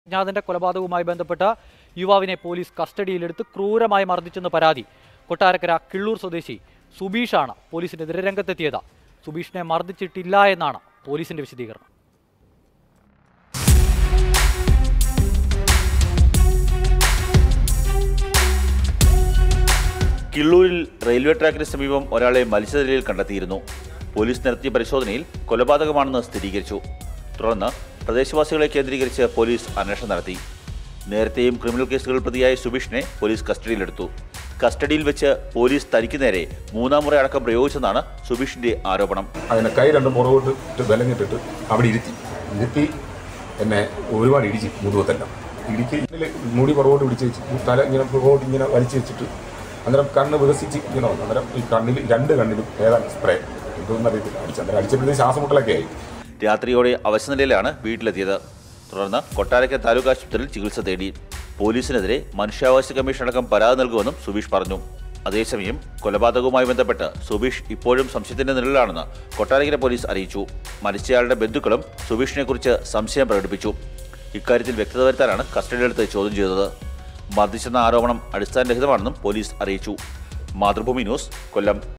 അജ്ഞാതന്റെ കൊലപാതകവുമായി ബന്ധപ്പെട്ട യുവാവിനെ പോലീസ് കസ്റ്റഡിയിലെടുത്ത് ക്രൂരമായി മർദ്ദിച്ചെന്ന് പരാതി കൊട്ടാരക്കര കിള്ളൂർ സ്വദേശി സുബീഷാണ് പോലീസിനെതിരെ രംഗത്തെത്തിയത് സുബീഷിനെ മർദ്ദിച്ചിട്ടില്ല എന്നാണ് പോലീസിന്റെ വിശദീകരണം കിള്ളൂരിൽ റെയിൽവേ ട്രാക്കിന് സമീപം ഒരാളെ മത്സ്യനിലയിൽ കണ്ടെത്തിയിരുന്നു പോലീസ് നടത്തിയ പരിശോധനയിൽ കൊലപാതകമാണെന്ന് സ്ഥിരീകരിച്ചു തുടർന്ന് പ്രദേശവാസികളെ കേന്ദ്രീകരിച്ച് പോലീസ് അന്വേഷണം നടത്തി നേരത്തെയും ക്രിമിനൽ കേസുകൾ പ്രതിയായ സുബീഷിനെ പോലീസ് കസ്റ്റഡിയിലെടുത്തു കസ്റ്റഡിയിൽ വെച്ച് പോലീസ് തനിക്ക് നേരെ മൂന്നാം മുറ അടക്കം പ്രയോഗിച്ചെന്നാണ് സുബീഷിന്റെ ആരോപണം അതിനെ കൈ രണ്ടും പുറകോട്ട് ഇട്ട് ബലഞ്ഞിട്ടിട്ട് അവിടെ ഇരുത്തി ഇരുത്തി എന്നെ ഒരുപാട് ഇടിച്ച് മുതുകത്തെല്ലാം ഇടിക്ക് ഇതില് മുടി പുറകോട്ട് പിടിച്ച് വെച്ച് തല ഇങ്ങനെ പുറകോട്ട് ഇങ്ങനെ വലിച്ചു വെച്ചിട്ട് അന്നേരം കണ്ണ് വികസിച്ച് ഇങ്ങനെ വന്നു അന്നേരം ഈ കണ്ണിൽ രണ്ട് കണ്ണിലും ഏതാണ് സ്പ്രേ ഇതൊന്നും അറിയത്തില്ല അടിച്ചു അന്നേരം അടിച്ചപ്പോഴത്തേക്ക് ശ്വാസം മുട്ടലൊക്കെ ആയി രാത്രിയോടെ അവശനിലയിലാണ് വീട്ടിലെത്തിയത് തുടർന്ന് കൊട്ടാരക്കര താലൂക്ക് ആശുപത്രിയിൽ ചികിത്സ തേടി പോലീസിനെതിരെ മനുഷ്യാവകാശ കമ്മീഷൻ അടക്കം പരാതി നൽകുമെന്നും സുബീഷ് പറഞ്ഞു അതേസമയം കൊലപാതകവുമായി ബന്ധപ്പെട്ട് സുബീഷ് ഇപ്പോഴും സംശയത്തിന്റെ നിഴലിലാണെന്ന് കൊട്ടാരക്കര പോലീസ് അറിയിച്ചു മരിച്ചയാളുടെ ബന്ധുക്കളും സുബീഷിനെ കുറിച്ച് സംശയം പ്രകടിപ്പിച്ചു ഇക്കാര്യത്തിൽ വ്യക്തത വരുത്താനാണ് കസ്റ്റഡിയിലെടുത്ത് ചോദ്യം ചെയ്തത് മർദ്ദിച്ചെന്ന ആരോപണം അടിസ്ഥാനരഹിതമാണെന്നും പോലീസ് അറിയിച്ചു മാതൃഭൂമി ന്യൂസ് കൊല്ലം